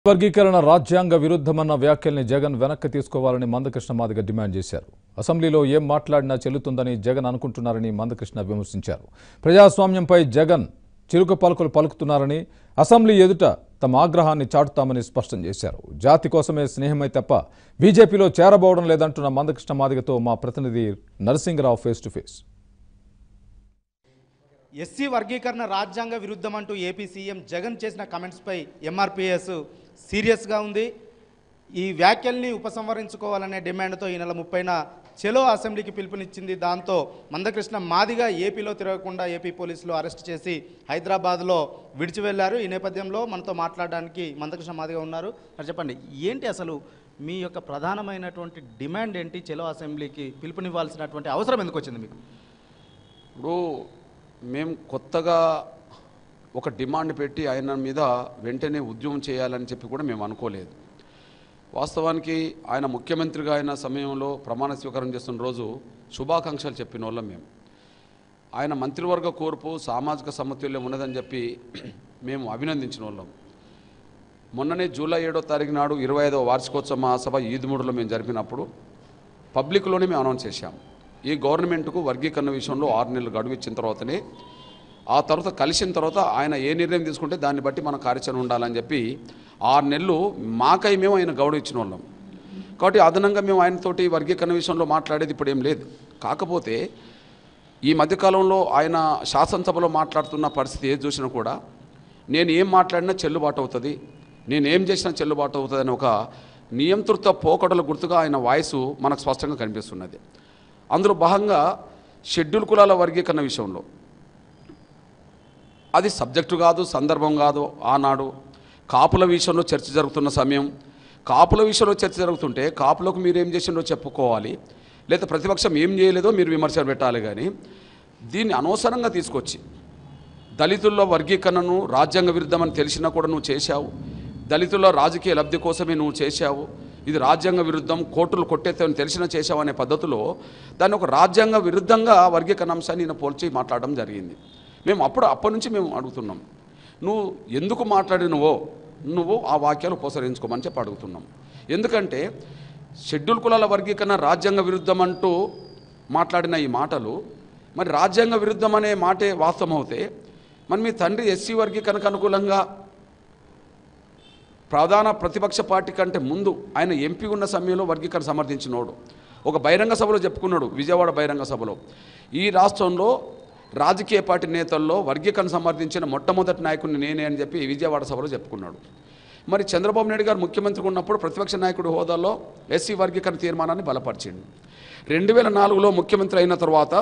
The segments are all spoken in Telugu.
వర్గీకరణ రాజ్యాంగ విరుద్ధమన్న వ్యాఖ్యల్ని జగన్ వెనక్కి తీసుకోవాలని మందకృష్ణ మాదిగ డిమాండ్ చేశారు అసెంబ్లీలో ఏం మాట్లాడినా చెల్లుతుందని జగన్ అనుకుంటున్నారని మందకృష్ణ విమర్శించారు ప్రజాస్వామ్యంపై జగన్ చిరుక పలుకులు పలుకుతున్నారని అసెంబ్లీ ఎదుట తమ ఆగ్రహాన్ని చాటుతామని స్పష్టం చేశారు జాతి కోసమే స్నేహమై తప్ప బీజేపీలో చేరబోవడం లేదంటున్న మందకృష్ణ మాదిగతో మా ప్రతినిధి Narasingarao face to face SC వర్గీకరణ రాజ్యాంగ విరుద్ధం అంటూ ఏపీ సీఎం జగన్ చేసిన కమెంట్స్పై ఎంఆర్పిఎస్ సీరియస్గా ఉంది ఈ వ్యాఖ్యల్ని ఉపసంహరించుకోవాలనే డిమాండ్తో ఈ నెల ముప్పైన చెలో అసెంబ్లీకి పిలుపునిచ్చింది దాంతో మందకృష్ణ మాదిగా ఏపీలో తిరగకుండా ఏపీ పోలీసులు అరెస్ట్ చేసి హైదరాబాద్లో విడిచి వెళ్లారు ఈ నేపథ్యంలో మనతో మాట్లాడడానికి మందకృష్ణ మాదిగా ఉన్నారు మరి చెప్పండి ఏంటి అసలు మీ యొక్క ప్రధానమైనటువంటి డిమాండ్ ఏంటి చెలో అసెంబ్లీకి పిలుపునివ్వాల్సినటువంటి అవసరం ఎందుకు వచ్చింది మీకు ఇప్పుడు మేము కొత్తగా ఒక డిమాండ్ పెట్టి ఆయన మీద వెంటనే ఉద్యమం చేయాలని చెప్పి కూడా మేము అనుకోలేదు వాస్తవానికి ఆయన ముఖ్యమంత్రిగా అయిన సమయంలో ప్రమాణ స్వీకారం చేస్తున్న రోజు శుభాకాంక్షలు చెప్పిన వాళ్ళం మేము ఆయన మంత్రివర్గ కోర్పు సామాజిక సమతుల్యం ఉన్నదని చెప్పి మేము అభినందించిన వాళ్ళం మొన్ననే జూలై ఏడో తారీఖు నాడు ఇరవై ఐదవ వార్షికోత్సవ మహాసభ ఈదుమూడులో మేము జరిపినప్పుడు పబ్లిక్లోనే మేము అనౌన్స్ చేశాం ఈ గవర్నమెంట్కు వర్గీకరణ విషయంలో ఆరు నెలలు గడువు ఇచ్చిన తర్వాతనే ఆ తర్వాత కలిసిన తర్వాత ఆయన ఏ నిర్ణయం తీసుకుంటే దాన్ని బట్టి మన కార్యాచరణ ఉండాలని చెప్పి ఆరు నెలలు మాకై మేము ఆయన గౌరవ ఇచ్చిన వాళ్ళం కాబట్టి అదనంగా మేము ఆయనతోటి వర్గీకరణ విషయంలో మాట్లాడేది ఇప్పుడు ఏం లేదు కాకపోతే ఈ మధ్యకాలంలో ఆయన శాసనసభలో మాట్లాడుతున్న పరిస్థితి ఏది చూసినా కూడా నేను ఏం మాట్లాడినా చెల్లుబాటు అవుతుంది నేను ఏం చేసినా చెల్లుబాటు అవుతుంది అని ఒక నియంత్రిత పోకడల గుర్తుగా ఆయన వాయిస్ మనకు స్పష్టంగా కనిపిస్తున్నది అందులో భాగంగా షెడ్యూల్ కులాల వర్గీకరణ విషయంలో అది సబ్జెక్టు కాదు సందర్భం కాదు ఆనాడు కాపుల విషయంలో చర్చ జరుగుతున్న సమయం కాపుల విషయంలో చర్చ జరుగుతుంటే కాపులకు మీరు ఏం చేసిండో చెప్పుకోవాలి లేదా ప్రతిపక్షం ఏం చేయలేదో మీరు విమర్శలు పెట్టాలి కానీ దీన్ని అనవసరంగా తీసుకొచ్చి దళితుల్లో వర్గీకరణను రాజ్యాంగ విరుద్ధమని తెలిసినా కూడా నువ్వు చేశావు దళితుల్లో రాజకీయ లబ్ధి కోసమే నువ్వు చేశావు ఇది రాజ్యాంగ విరుద్ధం కోర్టులు కొట్టేస్తామని తెలిసినా చేశావు అనే పద్ధతిలో దాన్ని ఒక రాజ్యాంగ విరుద్ధంగా వర్గీకరణ అంశాన్ని నేను పోల్చి మాట్లాడడం జరిగింది మేము అప్పుడు అప్పటి నుంచి మేము అడుగుతున్నాం నువ్వు ఎందుకు మాట్లాడినవో నువ్వు ఆ వాక్యాలు ఉపసరించుకోమని చెప్పి అడుగుతున్నాం ఎందుకంటే షెడ్యూల్ కులాల వర్గీకరణ రాజ్యాంగ విరుద్ధం అంటూ మాట్లాడిన ఈ మాటలు మరి రాజ్యాంగ విరుద్ధం అనే మాటే వాస్తవం అవుతే మరి మీ తండ్రి ఎస్సీ వర్గీకరణకు అనుకూలంగా ప్రధాన ప్రతిపక్ష పార్టీ కంటే ముందు ఆయన ఎంపీ ఉన్న సమయంలో వర్గీకరణ సమర్థించినోడు ఒక బహిరంగ సభలో చెప్పుకున్నాడు విజయవాడ బహిరంగ సభలో ఈ రాష్ట్రంలో రాజకీయ పార్టీ నేతల్లో వర్గీకరణ సమర్థించిన మొట్టమొదటి నాయకుడిని నేనే అని చెప్పి విజయవాడ సభలో చెప్పుకున్నాడు మరి చంద్రబాబు నాయుడు గారు ముఖ్యమంత్రిగా ఉన్నప్పుడు ప్రతిపక్ష నాయకుడి హోదాలో ఎస్సీ వర్గీకరణ తీర్మానాన్ని బలపరిచిండు రెండు వేల నాలుగులో ముఖ్యమంత్రి అయిన తర్వాత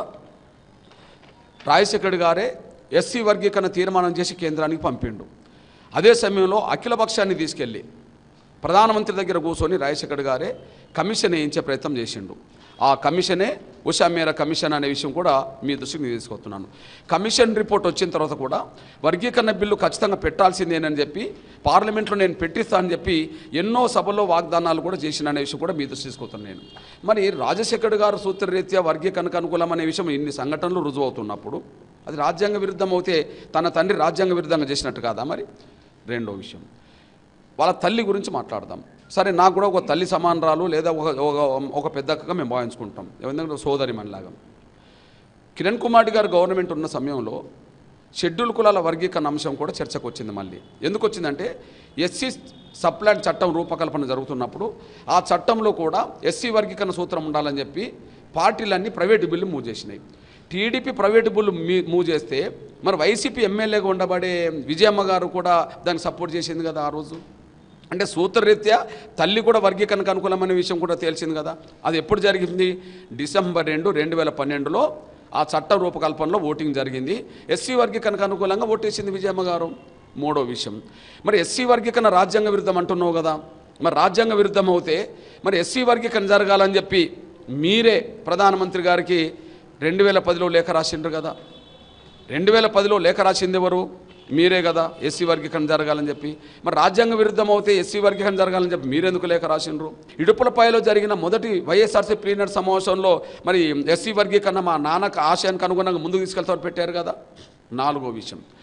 రాజశేఖర్ గారే ఎస్సీ వర్గీకరణ తీర్మానం చేసి కేంద్రానికి పంపిండు అదే సమయంలో అఖిలపక్షాన్ని తీసుకెళ్ళి ప్రధానమంత్రి దగ్గర కూర్చొని రాజశేఖర్ గారే కమిషన్ వేయించే ప్రయత్నం చేసిండు ఆ కమిషనే ఉషా మేర కమిషన్ అనే విషయం కూడా మీ దృష్టికి నేను తీసుకొస్తున్నాను కమిషన్ రిపోర్ట్ వచ్చిన తర్వాత కూడా వర్గీకరణ బిల్లు ఖచ్చితంగా పెట్టాల్సిందేనని చెప్పి పార్లమెంట్లో నేను పెట్టిస్తానని చెప్పి ఎన్నో సభల్లో వాగ్దానాలు కూడా చేసిన అనే విషయం కూడా మీ దృష్టి తీసుకొస్తున్నాను నేను మరి రాజశేఖర్ గారు సూత్రరీత్యా వర్గీకరణకు అనుకూలం అనే విషయం ఇన్ని సంఘటనలు రుజువు అవుతున్నప్పుడు అది రాజ్యాంగ విరుద్ధం అవుతే తన తండ్రి రాజ్యాంగ విరుద్ధంగా చేసినట్టు కాదా మరి రెండో విషయం వాళ్ళ తల్లి గురించి మాట్లాడదాం సరే నాకు కూడా ఒక తల్లి సమానరాలు లేదా ఒక ఒక- ఒక పెద్దక్కగా మేము భావించుకుంటాం ఎందుకంటే సోదరి మనలాగా కిరణ్ కుమార్ గారు గవర్నమెంట్ ఉన్న సమయంలో షెడ్యూల్ కులాల వర్గీకరణ అంశం కూడా చర్చకు వచ్చింది మళ్ళీ ఎందుకు వచ్చిందంటే ఎస్సీ సప్లాన్ చట్టం రూపకల్పన జరుగుతున్నప్పుడు ఆ చట్టంలో కూడా ఎస్సీ వర్గీకరణ సూత్రం ఉండాలని చెప్పి పార్టీలన్నీ ప్రైవేటు బిల్లు మూవ్ చేసినాయి టీడీపీ ప్రైవేటు బిల్లు మీ- మూవ్ చేస్తే మరి వైసీపీ ఎమ్మెల్యేగా ఉండబడే విజయమ్మ గారు కూడా దానికి సపోర్ట్ చేసింది కదా ఆ రోజు అంటే సూత్రరీత్యా తల్లి కూడా వర్గీకరణకు అనుకూలమైన విషయం కూడా తేల్చింది కదా అది ఎప్పుడు జరిగింది డిసెంబర్ రెండు రెండు వేల పన్నెండులో ఆ చట్ట రూపకల్పనలో ఓటింగ్ జరిగింది ఎస్సీ వర్గీకరణకు అనుకూలంగా ఓటేసింది విజయమ్మ గారు మూడో విషయం మరి ఎస్సీ వర్గీకరణ రాజ్యాంగ విరుద్ధం అంటున్నావు కదా మరి రాజ్యాంగ విరుద్ధం అవుతే మరి ఎస్సీ వర్గీకరణ జరగాలని చెప్పి మీరే ప్రధానమంత్రి గారికి రెండు వేల పదిలో లేఖ రాసిండ్రు కదా రెండు వేల పదిలో లేఖ రాసింది ఎవరు మీరే కదా ఎస్సీ వర్గీకరణ జరగాలని చెప్పి మరి రాజ్యాంగ విరుద్ధం అవుతే ఎస్సీ వర్గీకరణ జరగాలని చెప్పి మీరెందుకు లేఖ రాసిండ్రు ఇడుపులపాయలో జరిగిన మొదటి వైఎస్ఆర్సీ ప్లీనర్ సమావేశంలో మరి ఎస్సీ వర్గీకరణ మా నాన్నకు ఆశయానికి అనుగుణంగా ముందుకు తీసుకెళ్తామని పెట్టారు కదా నాలుగో విషయం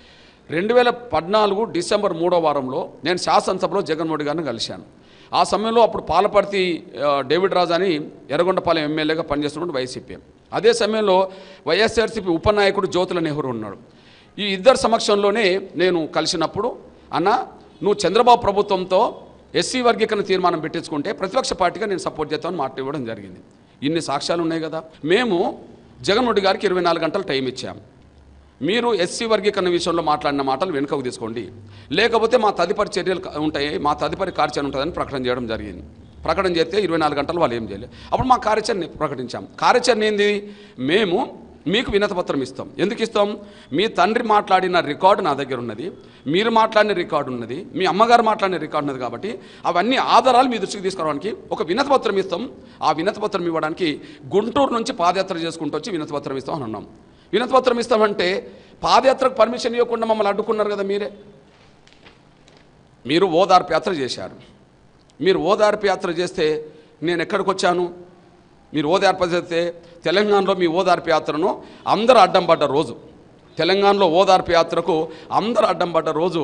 రెండు వేల పద్నాలుగు డిసెంబర్ మూడో వారంలో నేను శాసనసభలో జగన్మోహన్ గారిని కలిశాను ఆ సమయంలో అప్పుడు పాలపర్తి ఆ, డేవిడ్ రాజు అని ఎర్రగొండపాలెం ఎమ్మెల్యేగా పనిచేస్తున్నటువంటి వైసీపీ అదే సమయంలో వైఎస్ఆర్సీపీ ఉపనాయకుడు జ్యోతుల నెహ్రూ ఉన్నాడు ఈ ఇద్దరు సమక్షంలోనే నేను కలిసినప్పుడు అన్న నువ్వు చంద్రబాబు ప్రభుత్వంతో ఎస్సీ వర్గీకరణ తీర్మానం పెట్టించుకుంటే ప్రతిపక్ష పార్టీగా నేను సపోర్ట్ చేస్తామని మాట ఇవ్వడం జరిగింది ఇన్ని సాక్ష్యాలు ఉన్నాయి కదా మేము జగన్మోహన్ గారికి ఇరవై నాలుగు గంటలు టైం ఇచ్చాం మీరు ఎస్సీ వర్గీకరణ విషయంలో మాట్లాడిన మాటలు వెనుకకు తీసుకోండి లేకపోతే మా తదుపరి చర్యలు క- ఉంటాయి మా తదుపరి కార్యాచరణ ఉంటుందని ప్రకటన చేయడం జరిగింది ప్రకటన చేస్తే ఇరవై నాలుగు గంటలు వాళ్ళు ఏం చేయలేదు అప్పుడు మా కార్యాచరణ ప్రకటించాం కార్యాచరణ ఏంది మేము మీకు వినతపత్రం ఇస్తాం ఎందుకు ఇస్తాం మీ తండ్రి మాట్లాడిన రికార్డు నా దగ్గర ఉన్నది మీరు మాట్లాడిన రికార్డు ఉన్నది మీ అమ్మగారు మాట్లాడిన రికార్డు ఉన్నది కాబట్టి అవన్నీ ఆధారాలు మీ దృష్టికి తీసుకురావడానికి ఒక వినతపత్రం ఇస్తాం ఆ వినతపత్రం ఇవ్వడానికి గుంటూరు నుంచి పాదయాత్ర చేసుకుంటూ వచ్చి వినతపత్రం ఇస్తాం అని అన్నాం వినతిపత్రం ఇస్తామంటే పాదయాత్రకు పర్మిషన్ ఇవ్వకుండా మమ్మల్ని అడ్డుకున్నారు కదా మీరే మీరు ఓదార్పు యాత్ర చేశారు మీరు ఓదార్పు యాత్ర చేస్తే నేను ఎక్కడికి వచ్చాను మీరు ఓదార్పు చేస్తే తెలంగాణలో మీ ఓదార్పు యాత్రను అందరూ అడ్డం పడ్డ రోజు తెలంగాణలో ఓదార్పు యాత్రకు అందరూ అడ్డం పడ్డ రోజు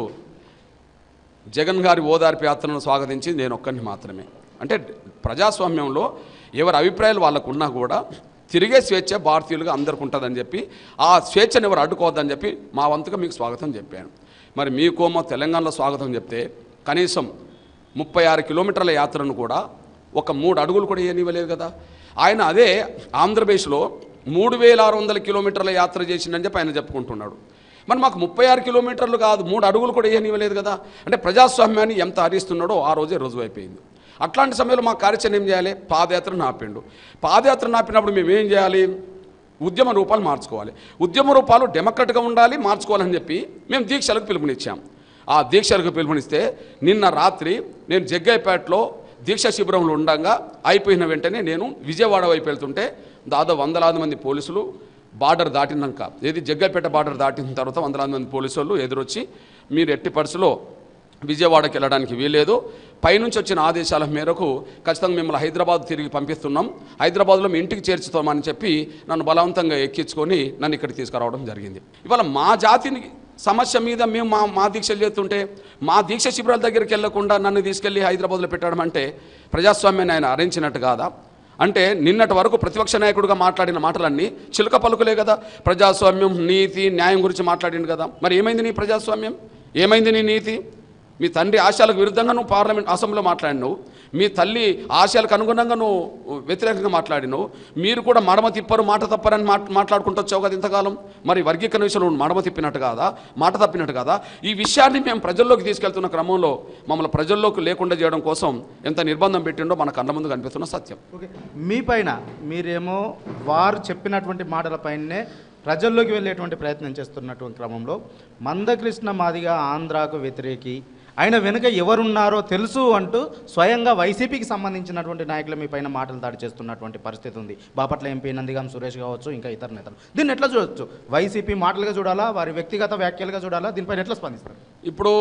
జగన్ గారి ఓదార్పు యాత్రను స్వాగతించి నేను ఒక్కరిని మాత్రమే అంటే ప్రజాస్వామ్యంలో ఎవరి అభిప్రాయాలు వాళ్ళకు ఉన్నా కూడా తిరిగే స్వేచ్ఛ భారతీయులుగా అందరికి ఉంటుందని చెప్పి ఆ స్వేచ్ఛను ఎవరు అడ్డుకోవద్దని చెప్పి మా వంతుగా మీకు స్వాగతం చెప్పాను మరి మీకోమో తెలంగాణలో స్వాగతం చెప్తే కనీసం ముప్పై ఆరు కిలోమీటర్ల యాత్రను కూడా ఒక మూడు అడుగులు కూడా ఏనివ్వలేదు కదా ఆయన అదే ఆంధ్రప్రదేశ్లో మూడు వేల ఆరు వందల కిలోమీటర్ల యాత్ర చేసిందని చెప్పి ఆయన చెప్పుకుంటున్నాడు మరి మాకు ముప్పై ఆరు కిలోమీటర్లు కాదు మూడు అడుగులు కూడా ఏనివ్వలేదు కదా అంటే ప్రజాస్వామ్యాన్ని ఎంత హరిస్తున్నాడో ఆ రోజే రుజువు అయిపోయింది అట్లాంటి సమయంలో మా కార్యాచరణ ఏం చేయాలి పాదయాత్ర నాపిండు పాదయాత్ర నాపినప్పుడు మేము ఏం చేయాలి ఉద్యమ రూపాలు మార్చుకోవాలి ఉద్యమ రూపాలు డెమోక్రట్గా ఉండాలి మార్చుకోవాలని చెప్పి మేము దీక్షలకు పిలుపునిచ్చాం ఆ దీక్షలకు పిలుపునిస్తే నిన్న రాత్రి నేను జగ్గైపేటలో దీక్ష శిబిరంలో ఉండగా అయిపోయిన వెంటనే నేను విజయవాడ వైపు వెళ్తుంటే దాదాపు వందలాది మంది పోలీసులు బార్డర్ దాటినాక ఏది జగ్గైపేట బార్డర్ దాటిన తర్వాత వందలాది మంది పోలీసు వాళ్ళు ఎదురొచ్చి మీరు ఎట్టి పరిస్థితిలో విజయవాడకి వెళ్ళడానికి వీలేదు పైనుంచి వచ్చిన ఆదేశాల మేరకు ఖచ్చితంగా మిమ్మల్ని హైదరాబాద్ తిరిగి పంపిస్తున్నాం హైదరాబాద్లో మీ ఇంటికి చేర్చుతామని చెప్పి నన్ను బలవంతంగా ఎక్కించుకొని నన్ను ఇక్కడికి తీసుకురావడం జరిగింది ఇవాళ మా జాతిని సమస్య మీద మేము మా మా దీక్షలు చేస్తుంటే మా దీక్ష శిబిరాల దగ్గరికి వెళ్లకుండా నన్ను తీసుకెళ్లి హైదరాబాద్లో పెట్టడం అంటే ప్రజాస్వామ్యాన్ని ఆయన అరించినట్టు కాదా అంటే నిన్నటి వరకు ప్రతిపక్ష నాయకుడిగా మాట్లాడిన మాటలన్నీ చిలుక పలుకులే కదా ప్రజాస్వామ్యం నీతి న్యాయం గురించి మాట్లాడిండు కదా మరి ఏమైంది నీ ప్రజాస్వామ్యం ఏమైంది నీ నీతి మీ తండ్రి ఆశయాలకు విరుద్ధంగా నువ్వు పార్లమెంట్ అసెంబ్లీలో మాట్లాడినావు మీ తల్లి ఆశయాలకు అనుగుణంగా నువ్వు వ్యతిరేకంగా మాట్లాడినావు మీరు కూడా మడమ తిప్పరు మాట తప్పరని మాట్ మాట్లాడుకుంటూ వచ్చావు కదా ఇంతకాలం మరి వర్గీకరణ విషయంలో నువ్వు మడమ తిప్పినట్టు కాదా మాట తప్పినట్టు కాదా ఈ విషయాన్ని మేము ప్రజల్లోకి తీసుకెళ్తున్న క్రమంలో మమ్మల్ని ప్రజల్లోకి లేకుండా చేయడం కోసం ఎంత నిర్బంధం పెట్టిండో మన కళ్ళ ముందు కనిపిస్తున్న సత్యం ఓకే మీ పైన మీరేమో వారు చెప్పినటువంటి మాటలపైనే ప్రజల్లోకి వెళ్ళేటువంటి ప్రయత్నం చేస్తున్నటువంటి క్రమంలో మందకృష్ణ మాదిగా ఆంధ్రాకు వ్యతిరేకి ఆయన వెనుక ఎవరున్నారో తెలుసు అంటూ స్వయంగా వైసీపీకి సంబంధించినటువంటి నాయకులు మీ పైన మాటలు దాడి చేస్తున్నటువంటి పరిస్థితి ఉంది బాపట్ల ఎంపీ నందిగాం సురేష్ కావచ్చు ఇంకా ఇతర నేతలు దీన్ని ఎట్లా చూడొచ్చు వైసీపీ మాటలుగా చూడాలా వారి వ్యక్తిగత వ్యాఖ్యలుగా చూడాలా దీనిపైన ఎట్లా స్పందిస్తారు ఇప్పుడు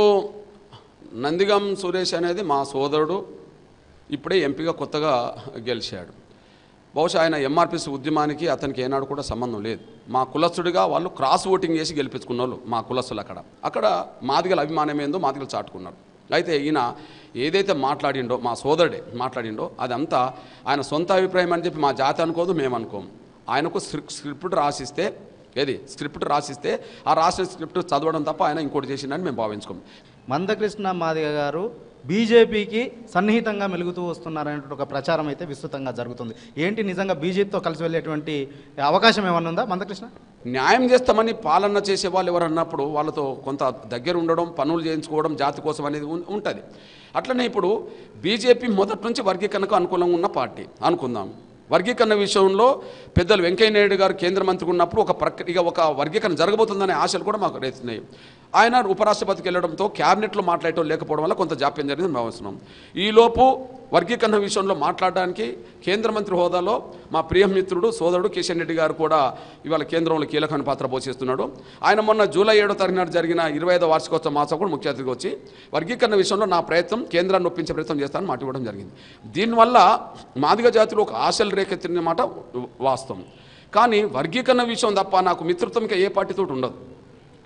నందిగం సురేష్ అనేది మా సోదరుడు ఇప్పుడే ఎంపీగా కొత్తగా గెలిచాడు బహుశా ఆయన ఎంఆర్పిసి ఉద్యమానికి అతనికి ఏనాడు కూడా సంబంధం లేదు మా కులస్తుడిగా వాళ్ళు క్రాస్ ఓటింగ్ చేసి గెలిపించుకున్న వాళ్ళు మా కులస్తులు అక్కడ అక్కడ మాదిగల అభిమానం ఏందో మాదిగలు చాటుకున్నారు అయితే ఈయన ఏదైతే మాట్లాడిండో మా సోదరుడే మాట్లాడిండో అదంతా ఆయన సొంత అభిప్రాయం అని చెప్పి మా జాతి అనుకోదు మేము అనుకోము ఆయనకు స్క్రిప్ట్ స్క్రిప్ట్ రాసిస్తే ఏది స్క్రిప్ట్ రాసిస్తే ఆ రాసిన స్క్రిప్ట్ చదవడం తప్ప ఆయన ఇంకోటి చేసిండని మేము భావించుకోము మందకృష్ణ మాదిగ గారు బీజేపీకి సన్నిహితంగా మెలుగుతూ వస్తున్నారనేటువంటి ఒక ప్రచారం అయితే విస్తృతంగా జరుగుతుంది ఏంటి నిజంగా బీజేపీతో కలిసి వెళ్ళేటువంటి అవకాశం ఏమన్నా ఉందా మందకృష్ణ న్యాయం చేస్తామని పాలన చేసే వాళ్ళు ఎవరు అన్నప్పుడు వాళ్ళతో కొంత దగ్గర ఉండడం పనులు చేయించుకోవడం జాతి కోసం అనేది ఉంటుంది అట్లనే ఇప్పుడు బీజేపీ మొదటి నుంచి వర్గీకరణకు అనుకూలంగా ఉన్న పార్టీ అనుకుందాం వర్గీకరణ విషయంలో పెద్దలు వెంకయ్య నాయుడు గారు కేంద్ర మంత్రి ఉన్నప్పుడు ఒక ప్రక్రియ ఒక వర్గీకరణ జరగబోతుందనే ఆశలు కూడా మాకు రేస్తున్నాయి ఆయన ఉపరాష్ట్రపతికి వెళ్ళడంతో క్యాబినెట్లో మాట్లాడటం లేకపోవడం వల్ల కొంత జాప్యం జరిగిందని భావిస్తున్నాం ఈలోపు వర్గీకరణ విషయంలో మాట్లాడడానికి కేంద్ర మంత్రి హోదాలో మా ప్రియమిత్రుడు సోదరుడు కిషన్ రెడ్డి గారు కూడా ఇవాళ కేంద్రంలో కీలకమైన పాత్ర పోషిస్తున్నాడు ఆయన మొన్న జూలై ఏడో తారీఖు నాడు జరిగిన ఇరవై ఐదో వార్షికోత్సవ మాసం కూడా ముఖ్య అతిథిగా వచ్చి వర్గీకరణ విషయంలో నా ప్రయత్నం కేంద్రాన్ని ఒప్పించే ప్రయత్నం చేస్తానని మాట ఇవ్వడం జరిగింది దీనివల్ల మాదిగ జాతిలో ఒక ఆశలు రేకెత్తిన మాట వాస్తవం కానీ వర్గీకరణ విషయం తప్ప నాకు మిత్రత్వం ఇంకా ఏ పార్టీతో ఉండదు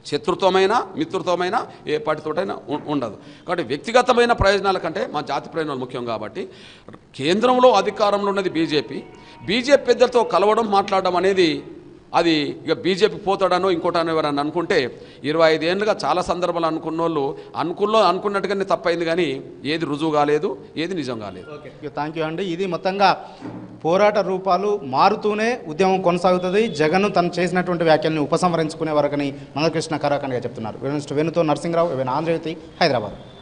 శత్రుత్వమైన మిత్రుత్వమైన ఏ పార్టీతోటైనా ఉ- ఉండదు కాబట్టి వ్యక్తిగతమైన ప్రయోజనాల కంటే మా జాతి ప్రయోజనాలు ముఖ్యం కాబట్టి కేంద్రంలో అధికారంలో ఉన్నది బీజేపీ బీజేపీ పెద్దలతో కలవడం మాట్లాడడం అనేది అది ఇక బీజేపీ పోతాడనో ఇంకోటనో ఎవరన్నా అనుకుంటే ఇరవై ఐదేళ్ళుగా చాలా సందర్భాలు అనుకున్న వాళ్ళు అనుకున్న అనుకున్నట్టుగానే తప్పైంది కానీ ఏది రుజువు కాలేదు ఏది నిజం కాలేదు ఓకే థ్యాంక్ యూ అండి ఇది మొత్తంగా పోరాట రూపాలు మారుతూనే ఉద్యమం కొనసాగుతుంది జగన్ తను చేసినటువంటి వ్యాఖ్యల్ని ఉపసంహరించుకునే వరకని మందకృష్ణ కరాఖండ్గా చెప్తున్నారు వేణుతో నరసింహరావు ఆంధ్రజ్యోతి హైదరాబాద్